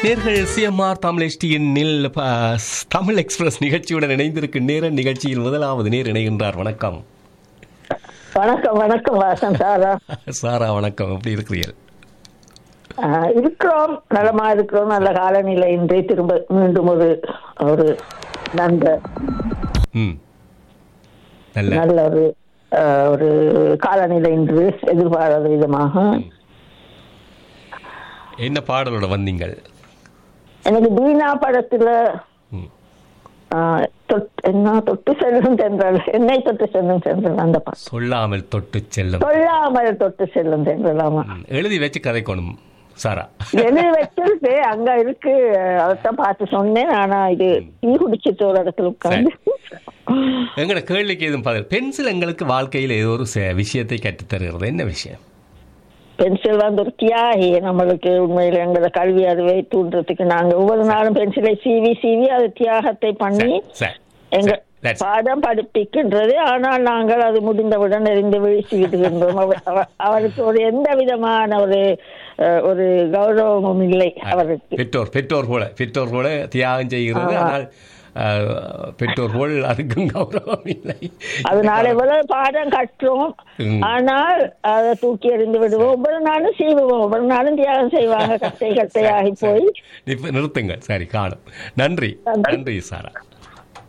நேர்கள் சிஎம்ஆர் தமிழ் எஸ்டியின் நில் ப- தமிழ் எக்ஸ்பிரஸ் நிகழ்ச்சியுடன் இணைந்திருக்கும் நேர நிகழ்ச்சியில் முதலாவது நேர் இணைகின்றார் வணக்கம் வணக்கம் வணக்கம் வாசன் சாரா சாரா வணக்கம் எப்படி இருக்கிறீர்கள் ஆஹ் இருக்கிறோம் நலமா இருக்கிறோம் நல்ல காலநிலை இன்றே திரும்ப மீண்டும் ஒரு ஒரு நல்ல ம் நல்ல நல்ல ஒரு ஆஹ், ஒரு காலநிலை இன்று எதிர்பாராத விதமாக என்ன பாடலோட வந்தீங்கள் எனக்கு தீனா படத்துல ம். ஆஹ், தொட்- என்ன தொட்டு செல்லும் தென்றல் என்னை தொட்டு செல்லும் தென்றல் அந்த படம் சொல்லாமல் தொட்டு செல்லும் சொல்லாமல் தொட்டு செல்லும் தென்றல் ஆமா ம். எழுதி வச்சு கதைக்கணும் சாரா எழுதி வச்சிருக்கு அங்க இருக்கு அதைத்தான் பார்த்து சொன்னேன் ஆனா இது டீ குடிச்சிட்டு ஒரு இடத்துல உட்காந்து எங்களோட கேள்விக்கு எதுவும் பதில் பென்சில் எங்களுக்கு வாழ்க்கையில் ஏதோ ஒரு ச- விஷயத்தை கற்றுத் தருகிறது என்ன விஷயம் பென்சில் வந்து ஒரு தியாகி நம்மளுக்கு உண்மையில எங்களோட கல்வி அறிவை தூண்டுறதுக்கு நாங்க ஒவ்வொரு நாளும் பென்சிலை சீவி சீவி அது தியாகத்தை பண்ணி சரி எங்க சரி, that's- பாடம் படிப்பிக்கின்றது ஆனால் நாங்கள் அது முடிந்தவுடன் எரிந்து வீழ்ச்சி விடுகின்றோம் அவர்- அவர்- அவருக்கு ஒரு எந்த விதமான ஒரு அஹ், ஒரு கௌரவமும் இல்லை அவருக்கு பெற்றோர் பெற்றோர் போல பெற்றோர் போல தியாகம் செய்கிறது ஆனால் அஹ், பெற்றோர் போல் அதுக்கும் கௌரவம் இல்லை அதனால எவ்வளவு பாடம் கற்றோம் ம். ஆனால் அதை தூக்கி எறிந்து விடுவோம் ஒவ்வொரு நாளும் சீவுவோம் ஒவ்வொரு நாளும் தியாகம் செய்வாங்க கட்டை கட்டையாகி போய் இப்ப நிறுத்துங்க சரி காணும் நன்றி நன்றி சாரா